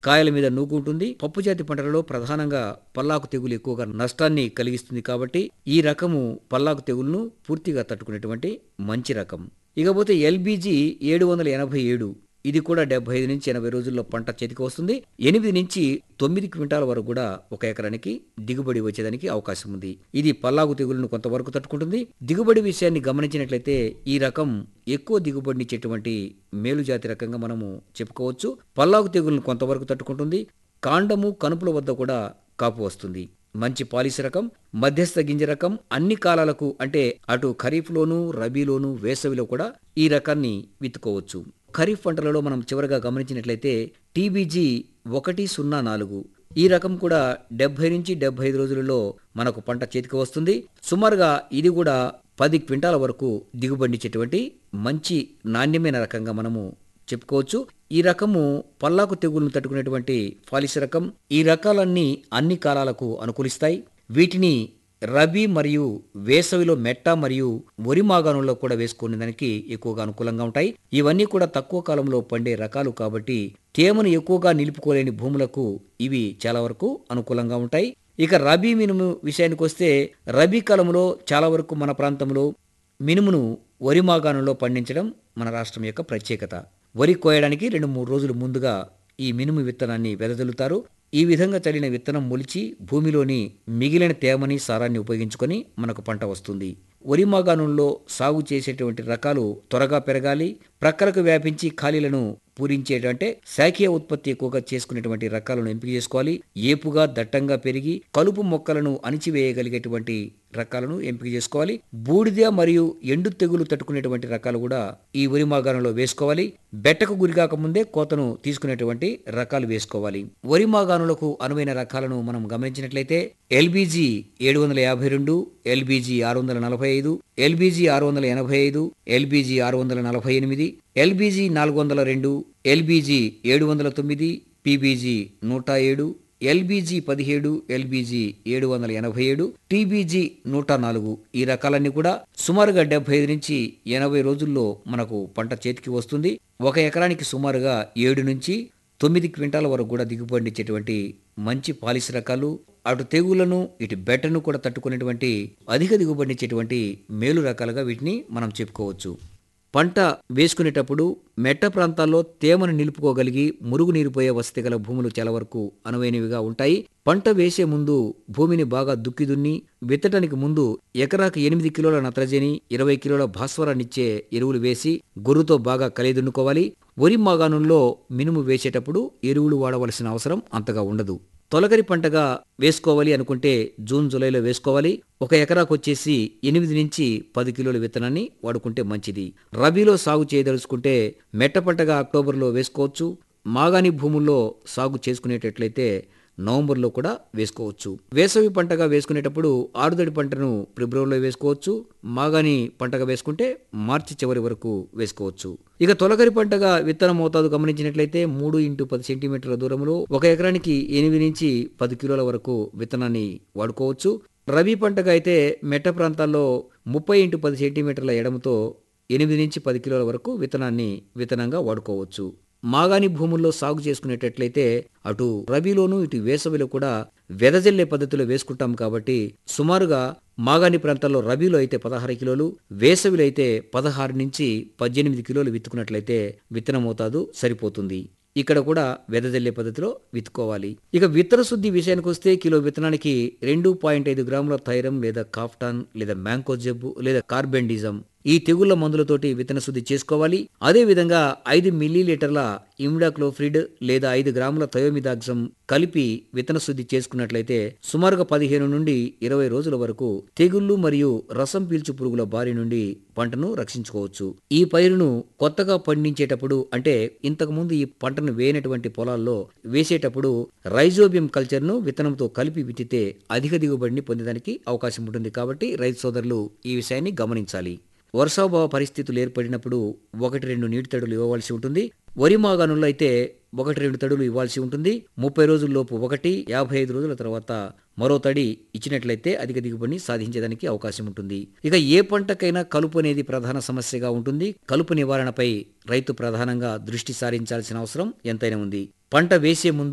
కాయల మీద నూకుంటుంది పప్పు జాతి పంటలలో ప్రధానంగా పల్లాకు తెగులు ఎక్కువగా నష్టాన్ని కలిగిస్తుంది కాబట్టి ఈ రకము పల్లాకు తెగులును పూర్తిగా తట్టుకునేటువంటి మంచి రకం ఇకపోతే ఎల్బీజీ ఏడు వందల ఎనభై ఏడు ఇది కూడా డెబ్బై ఐదు నుంచి ఎనభై రోజుల్లో పంట చేతికి వస్తుంది ఎనిమిది నుంచి తొమ్మిది క్వింటాల వరకు కూడా ఒక ఎకరానికి దిగుబడి వచ్చేదానికి అవకాశం ఉంది ఇది పల్లాగు తెగులను కొంతవరకు తట్టుకుంటుంది దిగుబడి విషయాన్ని గమనించినట్లయితే ఈ రకం ఎక్కువ దిగుబడినిచ్చేటువంటి మేలు జాతి రకంగా మనము చెప్పుకోవచ్చు పల్లాగు తెగులను కొంతవరకు తట్టుకుంటుంది కాండము కనుపుల వద్ద కూడా కాపు వస్తుంది మంచి పాలిసి రకం మధ్యస్థ గింజ రకం అన్ని కాలాలకు అంటే అటు ఖరీఫ్లోను రబీలోను వేసవిలో కూడా ఈ రకాన్ని విత్తుకోవచ్చు ఖరీఫ్ పంటలలో మనం చివరగా గమనించినట్లయితే టీబీజీ ఒకటి సున్నా నాలుగు ఈ రకం కూడా డెబ్బై నుంచి డెబ్బై ఐదు రోజులలో మనకు పంట చేతికి వస్తుంది సుమారుగా ఇది కూడా పది క్వింటాల వరకు దిగుబడినిచ్చేటువంటి మంచి నాణ్యమైన రకంగా మనము చెప్పుకోవచ్చు ఈ రకము పల్లాకు తెగులను తట్టుకునేటువంటి ఫాలిస్ రకం ఈ రకాలన్నీ అన్ని కాలాలకు అనుకూలిస్తాయి వీటిని రబీ మరియు వేసవిలో మెట్ట మరియు వరి మాగాణంలో కూడా వేసుకునే దానికి ఎక్కువగా అనుకూలంగా ఉంటాయి ఇవన్నీ కూడా తక్కువ కాలంలో పండే రకాలు కాబట్టి తేమను ఎక్కువగా నిలుపుకోలేని భూములకు ఇవి చాలా వరకు అనుకూలంగా ఉంటాయి ఇక రబీ మినుము విషయానికి వస్తే రబీ కాలంలో చాలా వరకు మన ప్రాంతంలో మినుమును వరి మాగాణంలో పండించడం మన రాష్ట్రం యొక్క ప్రత్యేకత వరి కోయడానికి రెండు మూడు రోజులు ముందుగా ఈ మినుము విత్తనాన్ని వెదజల్లుతారు ఈ విధంగా చల్లిన విత్తనం మొలిచి భూమిలోని మిగిలిన తేమని సారాన్ని ఉపయోగించుకొని మనకు పంట వస్తుంది వరి మాగాణంలో సాగు చేసేటువంటి రకాలు త్వరగా పెరగాలి ప్రక్కలకు వ్యాపించి ఖాళీలను పూరించేటంటే శాఖీయ ఉత్పత్తి ఎక్కువగా చేసుకునేటువంటి రకాలను ఎంపిక చేసుకోవాలి ఏపుగా దట్టంగా పెరిగి కలుపు మొక్కలను అణిచివేయగలిగేటువంటి రకాలను ఎంపిక చేసుకోవాలి బూడిద మరియు ఎండు తెగులు తట్టుకునేటువంటి రకాలు కూడా ఈ వరి మాగాణంలో వేసుకోవాలి బెట్టకు గురికాక ముందే కోతను తీసుకునేటువంటి రకాలు వేసుకోవాలి వరి మాగాణులకు అనువైన రకాలను మనం గమనించినట్లయితే ఎల్బీజీ ఏడు వందల యాభై రెండు ఎల్బీజీ ఆరు వందల నలభై ఐదు ఎల్బీజీ ఆరు వందల ఎనభై ఐదు ఎల్బీజీ ఆరు వందల నలభై ఎనిమిది ఎల్బీజీ నాలుగు వందల రెండు ఎల్బీజీ ఏడు వందల తొమ్మిది పీబీజీ నూట ఏడు ఎల్బీజీ పదిహేడు ఎల్బీజీ ఏడు వందల ఎనభై ఏడు టీబీజీ నూట నాలుగు ఈ రకాలన్నీ కూడా సుమారుగా డెబ్బై ఐదు నుంచి ఎనభై రోజుల్లో మనకు పంట చేతికి వస్తుంది ఒక ఎకరానికి సుమారుగా ఏడు నుంచి తొమ్మిది క్వింటాల వరకు కూడా దిగుబడినిచ్చేటువంటి మంచి పాలిస్ రకాలు అటు తెగులను ఇటు బెట్టను కూడా తట్టుకునేటువంటి అధిక దిగుబడినిచ్చేటువంటి మేలు రకాలుగా వీటిని మనం చెప్పుకోవచ్చు పంట వేసుకునేటప్పుడు మెట్ట ప్రాంతాల్లో తేమను నిలుపుకోగలిగి మురుగునీరు పోయే వసతి గల భూములు చాలా వరకు అనువైనవిగా ఉంటాయి పంట వేసే ముందు భూమిని బాగా దుక్కి దున్ని విత్తటానికి ముందు ఎకరాకు ఎనిమిది కిలోల నత్రజని ఇరవై కిలోల భాస్వరాన్నిచ్చే ఎరువులు వేసి గొర్రుతో బాగా కలిదున్నుకోవాలి వరి మాగాణంలో మినుము వేసేటప్పుడు ఎరువులు వాడవలసిన అవసరం అంతగా ఉండదు తొలకరి పంటగా వేసుకోవాలి అనుకుంటే జూన్ జూలైలో వేసుకోవాలి ఒక ఎకరాకు వచ్చేసి ఎనిమిది నుంచి పది కిలోల విత్తనాన్ని వాడుకుంటే మంచిది రబీలో సాగు చేయదలుచుకుంటే మెట్ట పంటగా అక్టోబర్లో వేసుకోవచ్చు మాగాణి భూముల్లో సాగు చేసుకునేటట్లయితే నవంబర్లో కూడా వేసుకోవచ్చు వేసవి పంటగా వేసుకునేటప్పుడు ఆరుదడి పంటను ఫిబ్రవరిలో వేసుకోవచ్చు మాగాని పంటగా వేసుకుంటే మార్చి చివరి వరకు వేసుకోవచ్చు ఇక తొలకరి పంటగా విత్తన మోతాదు గమనించినట్లయితే మూడు ఇంటూ పది సెంటీమీటర్ల దూరంలో ఒక ఎకరానికి ఎనిమిది నుంచి పది కిలోల వరకు విత్తనాన్ని వాడుకోవచ్చు రబీ పంటగా అయితే మెట్ట ప్రాంతాల్లో ముప్పై ఇంటూ పది సెంటీమీటర్ల ఎడమతో ఎనిమిది నుంచి పది కిలోల వరకు విత్తనాన్ని విత్తనంగా వాడుకోవచ్చు మాగాని భూముల్లో సాగు చేసుకునేటట్లయితే అటు రబీలోను ఇటు వేసవిలో కూడా వెదజల్లే పద్ధతిలో వేసుకుంటాం కాబట్టి సుమారుగా మాగాని ప్రాంతాల్లో రబీలో అయితే పదహారు కిలోలు వేసవిలో అయితే పదహారు నుంచి పద్దెనిమిది కిలోలు విత్తుకున్నట్లయితే విత్తన మోతాదు సరిపోతుంది ఇక్కడ కూడా వెదజల్లే పద్ధతిలో విత్తుకోవాలి ఇక విత్తన శుద్ధి విషయానికి వస్తే కిలో విత్తనానికి రెండు పాయింట్ ఐదు గ్రాముల థైరం లేదా కాఫ్టాన్ లేదా మ్యాంకోజెబ్ లేదా కార్బెండిజం ఈ తెగుళ్ల మందులతోటి విత్తన శుద్ధి చేసుకోవాలి అదే విధంగా ఐదు మిల్లీలీటర్ల ఇమ్డాక్లోఫ్రిడ్ లేదా ఐదు గ్రాముల థయోమిదాక్సం కలిపి విత్తన శుద్ధి చేసుకున్నట్లయితే సుమారుగా పదిహేను నుండి ఇరవై రోజుల వరకు తెగుళ్లు మరియు రసం పీల్చు పురుగుల బారి నుండి పంటను రక్షించుకోవచ్చు ఈ పైరును కొత్తగా పండించేటప్పుడు అంటే ఇంతకు ముందు ఈ పంటను వేయనటువంటి పొలాల్లో వేసేటప్పుడు రైజోబియం కల్చర్ ను విత్తనంతో కలిపి విత్తితే అధిక దిగుబడిని పొందడానికి అవకాశం ఉంటుంది కాబట్టి రైతు సోదరులు ఈ విషయాన్ని గమనించాలి వర్షాభావ పరిస్థితులు ఏర్పడినప్పుడు ఒకటి రెండు నీటి తడులు ఇవ్వవలసి ఉంటుంది వరి మాగాణంలో అయితే ఒకటి రెండు తడులు ఇవ్వాల్సి ఉంటుంది ముప్పై రోజుల్లోపు ఒకటి యాభై ఐదు రోజుల తర్వాత మరో తడి ఇచ్చినట్లయితే అధిక దిగుబడిని సాధించేదానికి అవకాశం ఉంటుంది ఇక ఏ పంటకైనా కలుపు అనేది ప్రధాన సమస్యగా ఉంటుంది కలుపు నివారణపై రైతు ప్రధానంగా దృష్టి సారించాల్సిన అవసరం ఎంతైనా ఉంది పంట వేసే ముందు